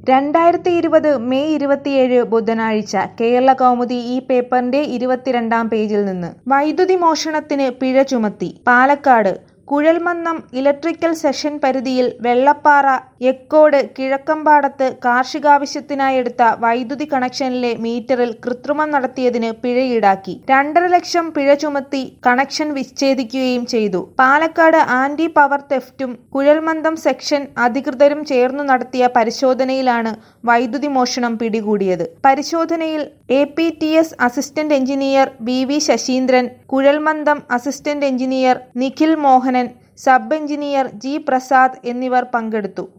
രണ്ടായിരത്തി ഇരുപത് മെയ് ഇരുപത്തിയേഴ് ബുധനാഴ്ച കേരള കൗമുദി ഈ പേപ്പറിന്റെ ഇരുപത്തിരണ്ടാം പേജിൽ നിന്ന് വൈദ്യുതി മോഷണത്തിന് പിഴ ചുമത്തി പാലക്കാട് കുഴൽമന്നം ഇലക്ട്രിക്കൽ സെഷൻ പരിധിയിൽ വെള്ളപ്പാറ എക്കോട് കിഴക്കമ്പാടത്ത് കാർഷികാവശ്യത്തിനായെടുത്ത വൈദ്യുതി കണക്ഷനിലെ മീറ്ററിൽ കൃത്രിമം നടത്തിയതിന് പിഴ ഈടാക്കി രണ്ടര ലക്ഷം പിഴ ചുമത്തി കണക്ഷൻ വിച്ഛേദിക്കുകയും ചെയ്തു പാലക്കാട് ആന്റി പവർ തെഫ്റ്റും കുഴൽമന്ദം സെക്ഷൻ അധികൃതരും ചേർന്നു നടത്തിയ പരിശോധനയിലാണ് വൈദ്യുതി മോഷണം പിടികൂടിയത് പരിശോധനയിൽ A P T S assistant engineer V V Saseendran കുഴൽമന്ദം assistant engineer Nikhil Mohanan sub engineer G Prasad എന്നിവർ പങ്കെടുത്തു